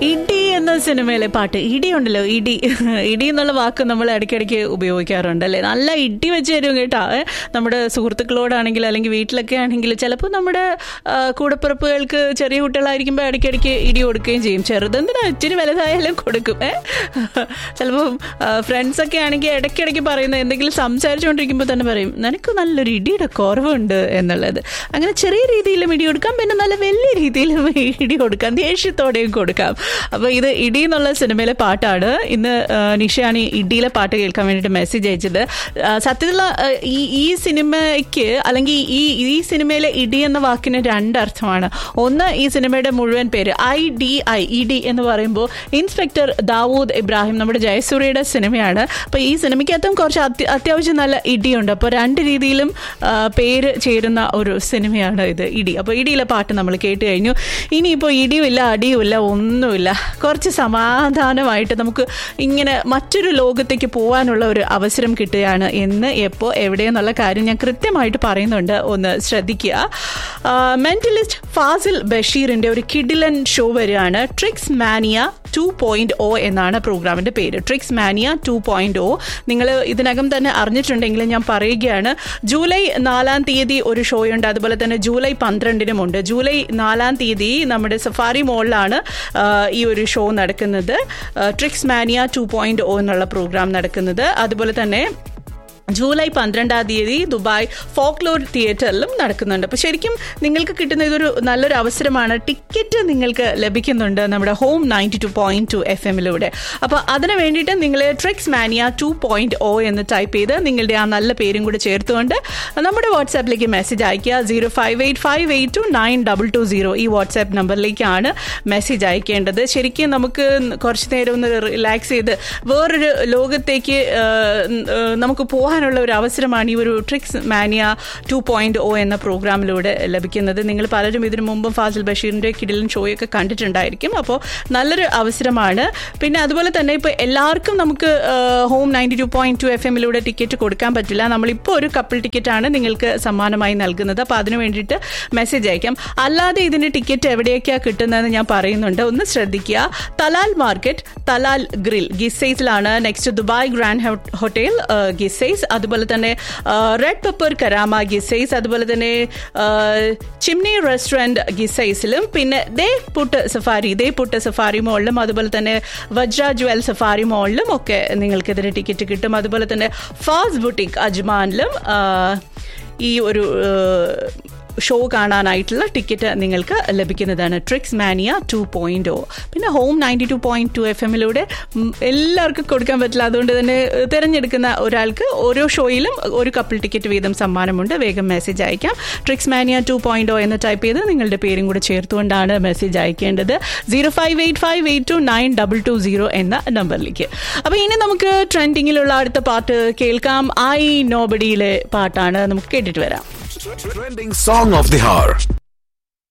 ഇടി എന്ന സിനിമയിലെ പാട്ട് ഇടി ഉണ്ടല്ലോ ഇടി ഇടി എന്നുള്ള വാക്ക് നമ്മൾ ഇടയ്ക്കിടയ്ക്ക് ഉപയോഗിക്കാറുണ്ട് അല്ലേ നല്ല ഇടി വെച്ച് തരും കേട്ടോ ഏ, നമ്മുടെ സുഹൃത്തുക്കളോടാണെങ്കിൽ അല്ലെങ്കിൽ വീട്ടിലൊക്കെ ആണെങ്കിൽ ചിലപ്പോൾ നമ്മുടെ ആ, കൂടപ്പിറപ്പുകൾക്ക് ചെറിയ കുട്ടികളായിരിക്കുമ്പോൾ ഇടയ്ക്കിടയ്ക്ക് ഇടി കൊടുക്കുകയും ചെയ്യും ചെറുതെന്തിനാ ഇച്ചിരി വലുതായാലും കൊടുക്കും ഏ ചിലപ്പോൾ ഫ്രണ്ട്സൊക്കെ ആണെങ്കിൽ ഇടയ്ക്കിടയ്ക്ക് പറയുന്ന എന്തെങ്കിലും സംസാരിച്ചുകൊണ്ടിരിക്കുമ്പോൾ തന്നെ പറയും നിനക്ക് നല്ലൊരു ഇടിയുടെ കുറവുണ്ട് എന്നുള്ളത് അങ്ങനെ ചെറിയ രീതിയിലും ഇടി കൊടുക്കാം പിന്നെ നല്ല വലിയ രീതിയിലും ഇടി കൊടുക്കാം ദേഷ്യത്തോടെയും കൊടുക്കാം അപ്പോൾ ഇത് ഇടി എന്നുള്ള സിനിമയിലെ പാട്ടാണ് ഇന്ന് ആ, നിഷയാണ് ഈ ഇടിയിലെ പാട്ട് കേൾക്കാൻ വേണ്ടിയിട്ട് മെസ്സേജ് അയച്ചത് ആ, സത്യത്തിലുള്ള ആ, ഈ ഈ സിനിമയ്ക്ക് അല്ലെങ്കിൽ ഈ ഈ സിനിമയിലെ ഇടി എന്ന വാക്കിന് രണ്ടർത്ഥമാണ് ഒന്ന് ഈ സിനിമയുടെ മുഴുവൻ പേര് I D I E D എന്ന് പറയുമ്പോൾ ഇൻസ്പെക്ടർ ദാവൂദ് ഇബ്രാഹിം നമ്മുടെ ജയസൂര്യയുടെ സിനിമയാണ് അപ്പോൾ ഈ സിനിമയ്ക്കകത്തും കുറച്ച് അത്യ- അത്യാവശ്യം നല്ല ഇടിയുണ്ട് അപ്പോൾ രണ്ട് രീതിയിലും ആ, പേര് ചേരുന്ന ഒരു സിനിമയാണ് ഇത് ഇടി അപ്പോൾ ഇടിയിലെ പാട്ട് നമ്മൾ കേട്ട് കഴിഞ്ഞു ഇനിയിപ്പോൾ ഇടിയുമില്ല അടിയുമില്ല ഒന്നുമില്ല കുറച്ച് സമാധാനമായിട്ട് നമുക്ക് ഇങ്ങനെ മറ്റൊരു ലോകത്തേക്ക് പോകാനുള്ള ഒരു അവസരം കിട്ടുകയാണ് എന്ന് എപ്പോൾ എവിടെയെന്നുള്ള കാര്യം ഞാൻ കൃത്യമായിട്ട് പറയുന്നുണ്ട് ഒന്ന് ശ്രദ്ധിക്കുക മെന്റലിസ്റ്റ് ഫാസിൽ ബഷീറിന്റെ ഒരു കിഡിലൻ ഷോ വരികയാണ് Tricks Mania two point O എന്നാണ് പ്രോഗ്രാമിന്റെ പേര് Tricks Mania two point O നിങ്ങൾ ഇതിനകം തന്നെ അറിഞ്ഞിട്ടുണ്ടെങ്കിൽ ഞാൻ പറയുകയാണ് ജൂലൈ നാലാം തീയതി ഒരു ഷോയുണ്ട് അതുപോലെ തന്നെ ജൂലൈ പന്ത്രണ്ടിനുമുണ്ട് ജൂലൈ നാലാം തീയതി നമ്മുടെ സഫാരി മോളിലാണ് ആ, ഈ ഒരു ഷോ നടക്കുന്നത് Tricks Mania two point O എന്നുള്ള പ്രോഗ്രാം നടക്കുന്നത് അതുപോലെ തന്നെ ജൂലൈ പന്ത്രണ്ടാം തീയതി ദുബായ് ഫോക്ലോർ തിയേറ്ററിലും നടക്കുന്നുണ്ട് അപ്പോൾ ശരിക്കും നിങ്ങൾക്ക് കിട്ടുന്ന ഇതൊരു നല്ലൊരു അവസരമാണ് ടിക്കറ്റ് നിങ്ങൾക്ക് ലഭിക്കുന്നുണ്ട് നമ്മുടെ Home ninety two point two F എമ്മിലൂടെ അപ്പോൾ അതിന് വേണ്ടിയിട്ട് നിങ്ങൾ Tricks Mania two point O എന്ന് ടൈപ്പ് ചെയ്ത് നിങ്ങളുടെ ആ നല്ല പേരും കൂടെ ചേർത്തുകൊണ്ട് നമ്മുടെ വാട്സാപ്പിലേക്ക് മെസ്സേജ് അയയ്ക്കുക zero five eight five eight two nine double two zero ഈ വാട്സാപ്പ് നമ്പറിലേക്കാണ് മെസ്സേജ് അയക്കേണ്ടത് ശരിക്കും നമുക്ക് കുറച്ച് നേരം ഒന്ന് റിലാക്സ് ചെയ്ത് വേറൊരു ലോകത്തേക്ക് ആ, ആ, നമുക്ക് പോകാനുള്ള ഒരു അവസരമാണ് ഈ ഒരു Tricks Mania two point O എന്ന പ്രോഗ്രാമിലൂടെ ലഭിക്കുന്നത് നിങ്ങൾ പലരും ഇതിനു മുമ്പും ഫാസിൽ ബഷീറിന്റെ കിടിലൻ ഷോയൊക്കെ കണ്ടിട്ടുണ്ടായിരിക്കും അപ്പോൾ നല്ലൊരു അവസരമാണ് പിന്നെ അതുപോലെ തന്നെ ഇപ്പോൾ എല്ലാവർക്കും നമുക്ക് ആ, Home ninety two point two F എമ്മിലൂടെ ടിക്കറ്റ് കൊടുക്കാൻ പറ്റില്ല നമ്മളിപ്പോൾ ഒരു കപ്പിൾ ടിക്കറ്റാണ് നിങ്ങൾക്ക് സമ്മാനമായി നൽകുന്നത് അപ്പോൾ അതിന് വേണ്ടിയിട്ട് മെസ്സേജ് അയക്കാം അല്ലാതെ ഇതിന്റെ ടിക്കറ്റ് എവിടെയൊക്കെയാണ് കിട്ടുന്നതെന്ന് ഞാൻ പറയുന്നുണ്ട് ഒന്ന് ശ്രദ്ധിക്കുക തലാൽ മാർക്കറ്റ് തലാൽ ഗ്രിൽ ഗിസൈസിലാണ് next Dubai grand ho- hotel ആ, ഗിസൈസ് അതുപോലെ തന്നെ ആ, റെഡ് പെപ്പർ കരാമ ഗിസൈസ് അതുപോലെ തന്നെ ആ, ചിമ്നി റെസ്റ്റോറൻറ്റ് ഗിസൈസിലും പിന്നെ ദേ പുട്ട് സഫാരി ദേ പുട്ട് സഫാരി മോളിലും അതുപോലെ തന്നെ വജ്ര ജ്വൽ സഫാരി മോളിലും ഒക്കെ നിങ്ങൾക്ക് ഇതിന് ടിക്കറ്റ് കിട്ടും അതുപോലെ തന്നെ ഫാസ് ബുട്ടിക് അജ്മാനിലും ആ, ഈ ഒരു ആ, ഷോ കാണാനായിട്ടുള്ള ടിക്കറ്റ് നിങ്ങൾക്ക് ലഭിക്കുന്നതാണ് Tricks Mania two point O പിന്നെ Home ninety two point two F എമ്മിലൂടെ എല്ലാവർക്കും കൊടുക്കാൻ പറ്റില്ല അതുകൊണ്ട് തന്നെ ഏഹ്, തിരഞ്ഞെടുക്കുന്ന ഒരാൾക്ക് ഓരോ ഷോയിലും ഒരു കപ്പിൾ ടിക്കറ്റ് വീതം സമ്മാനമുണ്ട് വേഗം മെസ്സേജ് അയക്കാം Tricks Mania two point O എന്ന് ടൈപ്പ് ചെയ്ത് നിങ്ങളുടെ പേരും കൂടെ ചേർത്തുകൊണ്ടാണ് മെസ്സേജ് അയക്കേണ്ടത് zero five eight five eight two nine double two zero എന്ന നമ്പറിലേക്ക് അപ്പോൾ ഇനി നമുക്ക് ട്രെൻഡിങ്ങിലുള്ള അടുത്ത പാട്ട് കേൾക്കാം ഐ നോബഡിയിലെ പാട്ടാണ് നമുക്ക് കേട്ടിട്ട് വരാം Trending song of the hour.